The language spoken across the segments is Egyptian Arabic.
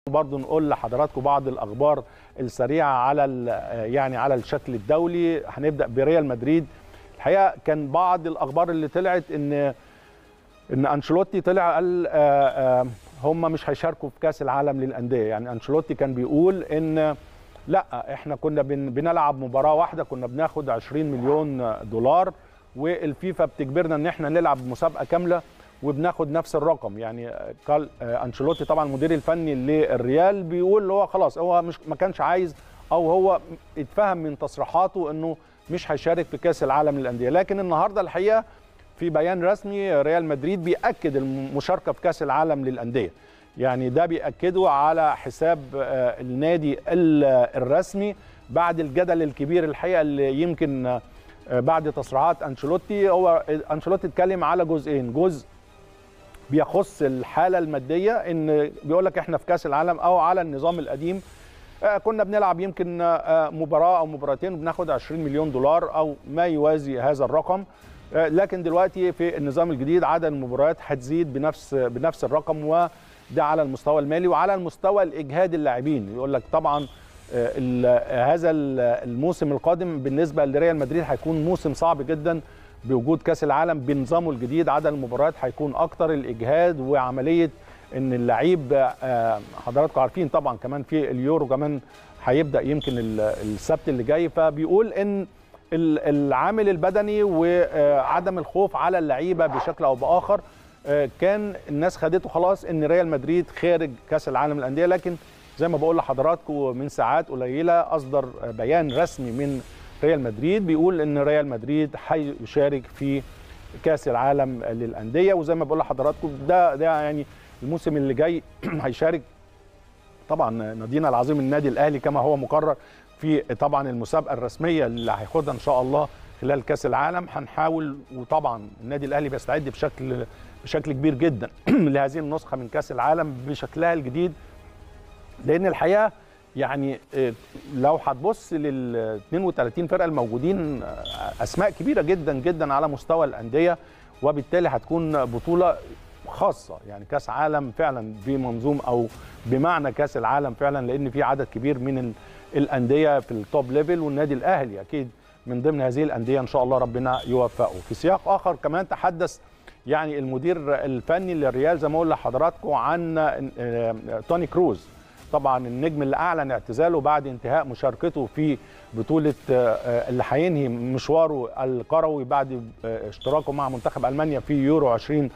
برضو نقول لحضراتكم بعض الاخبار السريعه على يعني على الشكل الدولي هنبدا بريال مدريد الحقيقه كان بعض الاخبار اللي طلعت ان ان انشيلوتي طلع قال هم مش هيشاركوا في كاس العالم للانديه يعني انشيلوتي كان بيقول ان لا احنا كنا بن بنلعب مباراه واحده كنا بناخد 20 مليون دولار والفيفا بتجبرنا ان احنا نلعب مسابقه كامله وبناخد نفس الرقم يعني قال انشيلوتي طبعا المدير الفني للريال بيقول هو خلاص هو مش ما كانش عايز او هو اتفهم من تصريحاته انه مش هيشارك في كاس العالم للانديه لكن النهارده الحقيقه في بيان رسمي ريال مدريد بيأكد المشاركه في كاس العالم للانديه يعني ده بيأكده على حساب النادي الرسمي بعد الجدل الكبير الحقيقه اللي يمكن بعد تصريحات انشيلوتي هو انشيلوتي اتكلم على جزئين جزء بيخص الحاله الماديه ان بيقول لك احنا في كاس العالم او على النظام القديم كنا بنلعب يمكن مباراه او مباراتين وبناخد 20 مليون دولار او ما يوازي هذا الرقم لكن دلوقتي في النظام الجديد عدد المباريات هتزيد بنفس بنفس الرقم وده على المستوى المالي وعلى المستوى الاجهاد اللاعبين يقول لك طبعا هذا الموسم القادم بالنسبه لريال مدريد هيكون موسم صعب جدا بوجود كاس العالم بنظامه الجديد عدد المباريات هيكون اكتر الاجهاد وعمليه ان اللعيب حضراتكم عارفين طبعا كمان في اليورو كمان هيبدا يمكن السبت اللي جاي فبيقول ان العامل البدني وعدم الخوف على اللعيبه بشكل او باخر كان الناس خدته خلاص ان ريال مدريد خارج كاس العالم للانديه لكن زي ما بقول لحضراتكم من ساعات قليله اصدر بيان رسمي من ريال مدريد بيقول ان ريال مدريد هيشارك في كاس العالم للانديه وزي ما بقول لحضراتكم ده ده يعني الموسم اللي جاي هيشارك طبعا نادينا العظيم النادي الاهلي كما هو مقرر في طبعا المسابقه الرسميه اللي هياخدها ان شاء الله خلال كاس العالم هنحاول وطبعا النادي الاهلي بيستعد بشكل بشكل كبير جدا لهذه النسخه من كاس العالم بشكلها الجديد لان الحقيقه يعني لو هتبص لل 32 فرقه الموجودين اسماء كبيره جدا جدا على مستوى الانديه وبالتالي هتكون بطوله خاصه يعني كاس عالم فعلا بمنظوم او بمعنى كاس العالم فعلا لان في عدد كبير من الانديه في التوب ليفل والنادي الاهلي اكيد من ضمن هذه الانديه ان شاء الله ربنا يوفقه في سياق اخر كمان تحدث يعني المدير الفني للريال زي ما اقول لحضراتكم عن توني كروز طبعا النجم اللي اعلن اعتزاله بعد انتهاء مشاركته في بطوله اللي هينهي مشواره الكروي بعد اشتراكه مع منتخب المانيا في يورو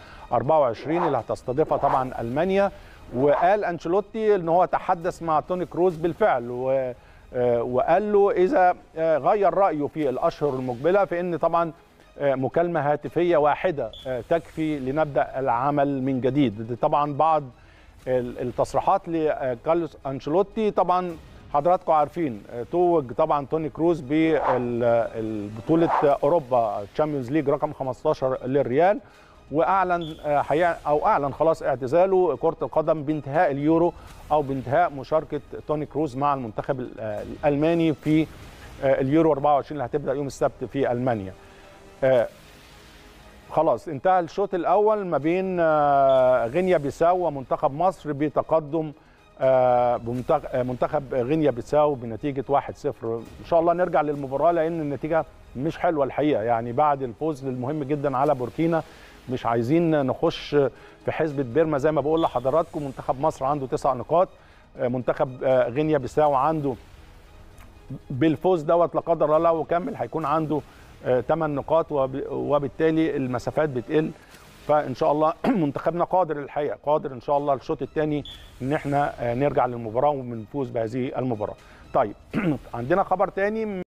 2024 اللي هتستضيفها طبعا المانيا وقال انشيلوتي ان هو تحدث مع توني كروز بالفعل و وقال له اذا غير رايه في الاشهر المقبله فان طبعا مكالمه هاتفيه واحده تكفي لنبدا العمل من جديد طبعا بعض التصريحات لكارلوس انشيلوتي طبعا حضراتكم عارفين توج طبعا توني كروز ببطوله اوروبا تشامبيونز ليج رقم 15 للريال واعلن او اعلن خلاص اعتزاله كره القدم بانتهاء اليورو او بانتهاء مشاركه توني كروز مع المنتخب الالماني في اليورو 24 اللي هتبدا يوم السبت في المانيا خلاص انتهى الشوط الاول ما بين غينيا بيساو ومنتخب مصر بتقدم منتخب غينيا بيساو بنتيجه 1-0 ان شاء الله نرجع للمباراه لان النتيجه مش حلوه الحقيقه يعني بعد الفوز المهم جدا على بوركينا مش عايزين نخش في حسبه بيرما زي ما بقول لحضراتكم منتخب مصر عنده تسع نقاط منتخب غينيا بيساو عنده بالفوز دوت لا قدر الله لو كمل هيكون عنده 8 نقاط وبالتالي المسافات بتقل فان شاء الله منتخبنا قادر الحقيقه قادر ان شاء الله الشوط الثاني ان احنا نرجع للمباراه ونفوز بهذه المباراه. طيب عندنا خبر ثاني